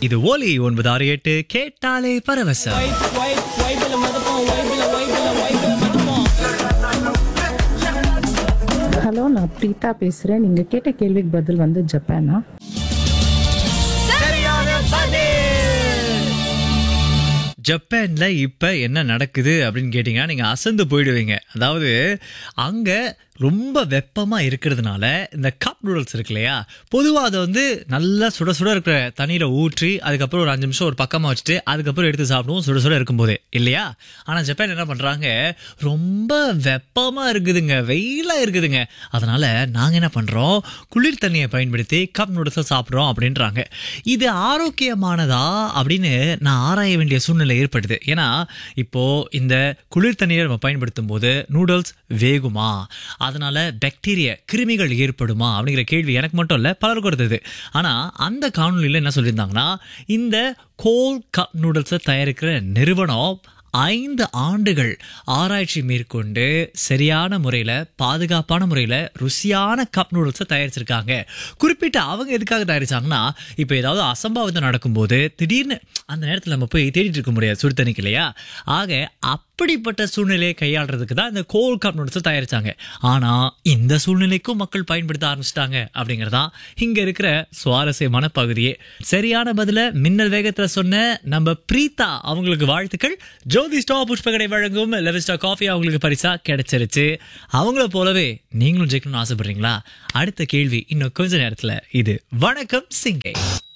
இது ஓலி ஒன்பது ஆறு எட்டு கேட்டாலே பரவசம் ஹலோ நான் பிரீதா பேசுறேன் நீங்க கேட்ட கேள்விக்கு பதில் வந்து ஜப்பானா ஜப்பான்ல இப்ப என்ன நடக்குது அப்படின்னு கேட்டீங்கன்னா நீங்க அசந்து போயிடுவீங்க அதாவது அங்க ரொம்ப வெப்பமா இருக்கிறதுனால இந்த கப் நூடுல்ஸ் இருக்கு இல்லையா பொதுவாக அதை வந்து நல்லா சுட சுட இருக்கிற தண்ணியில ஊற்றி அதுக்கப்புறம் ஒரு அஞ்சு நிமிஷம் ஒரு பக்கமா வச்சுட்டு அதுக்கப்புறம் எடுத்து சாப்பிடுவோம் சுட சுட இருக்கும்போதே இல்லையா ஆனா ஜப்பான் என்ன பண்றாங்க ரொம்ப வெப்பமா இருக்குதுங்க வெயிலா இருக்குதுங்க அதனால நாங்க என்ன பண்றோம் குளிர் தண்ணியை பயன்படுத்தி கப் நூடுல்ஸை சாப்பிட்றோம் அப்படின்றாங்க இது ஆரோக்கியமானதா அப்படின்னு நான் ஆராய வேண்டிய சூழ்நிலை ஏற்படுது ஏன்னா இப்போ இந்த குளிர் தண்ணீரை நம்ம பயன்படுத்தும் போது நூடுல்ஸ் வேகுமா அதனால பாக்டீரியா கிருமிகள் ஏற்படுமா அப்படிங்கிற கேள்வி எனக்கு மட்டும் இல்லை பலருக்கும் இருந்தது ஆனா அந்த காணொலியில் என்ன சொல்லியிருந்தாங்கன்னா இந்த கோல் கப் நூடுல்ஸை தயாரிக்கிற நிறுவனம் ஐந்து ஆண்டுகள் ஆராய்ச்சி மேற்கொண்டு சரியான முறையில் பாதுகாப்பான முறையில் ருசியான கப் நூடுல்ஸை தயாரிச்சிருக்காங்க குறிப்பிட்ட அவங்க எதுக்காக தயாரிச்சாங்கன்னா இப்போ ஏதாவது அசம்பாவிதம் நடக்கும்போது திடீர்னு அந்த நேரத்தில் நம்ம போய் தேடிட்டு இருக்க முடியாது சுடு தண்ணிக்கு இல்லையா ஆக அப்படிப்பட்ட சூழ்நிலையை கையாளுறதுக்கு தான் இந்த கோல் கப் நூடுல்ஸை தயாரிச்சாங்க ஆனால் இந்த சூழ்நிலைக்கும் மக்கள் பயன்படுத்த ஆரம்பிச்சிட்டாங்க அப்படிங்கிறதான் இங்க இருக்கிற சுவாரஸ்யமான பகுதியே சரியான பதில மின்னல் வேகத்துல சொன்ன நம்ம பிரீதா அவங்களுக்கு வாழ்த்துக்கள் ஜோதி ஸ்டா புஷ்பகடை வழங்கும் லெவிஸ்டா காஃபி அவங்களுக்கு பரிசா கிடைச்சிருச்சு அவங்கள போலவே நீங்களும் ஜெயிக்கணும்னு ஆசைப்படுறீங்களா அடுத்த கேள்வி இன்னும் கொஞ்ச நேரத்துல இது வணக்கம் சிங்கை